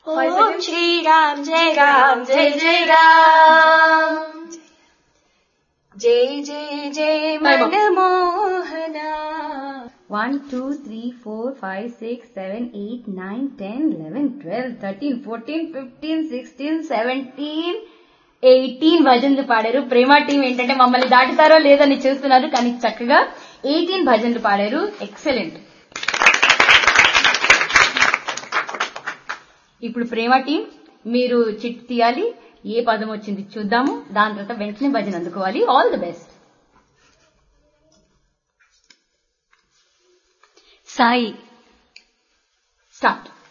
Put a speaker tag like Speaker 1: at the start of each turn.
Speaker 1: ఓం శ్రీరామ్ జయ రామ్ జయ జయ రామ్ జయ జయ జయ మనమోహన
Speaker 2: one two three four five six seven eight nine ten eleven twelve thirteen fourteen fifteen sixteen seventeen eighteen భజనలు పాడారు ప్రేమ టీం ఏంటంటే మమ్మల్ని దాటుతారో లేదని చూస్తున్నారు కానీ చక్కగా ఎయిటీన్ భజనలు పాడారు ఎక్సలెంట్ ఇప్పుడు ప్రేమ టీం మీరు చిట్ తీయాలి ఏ పదం వచ్చింది చూద్దాము దాని తర్వాత వెంటనే భజన అందుకోవాలి all the best
Speaker 1: Sai
Speaker 2: start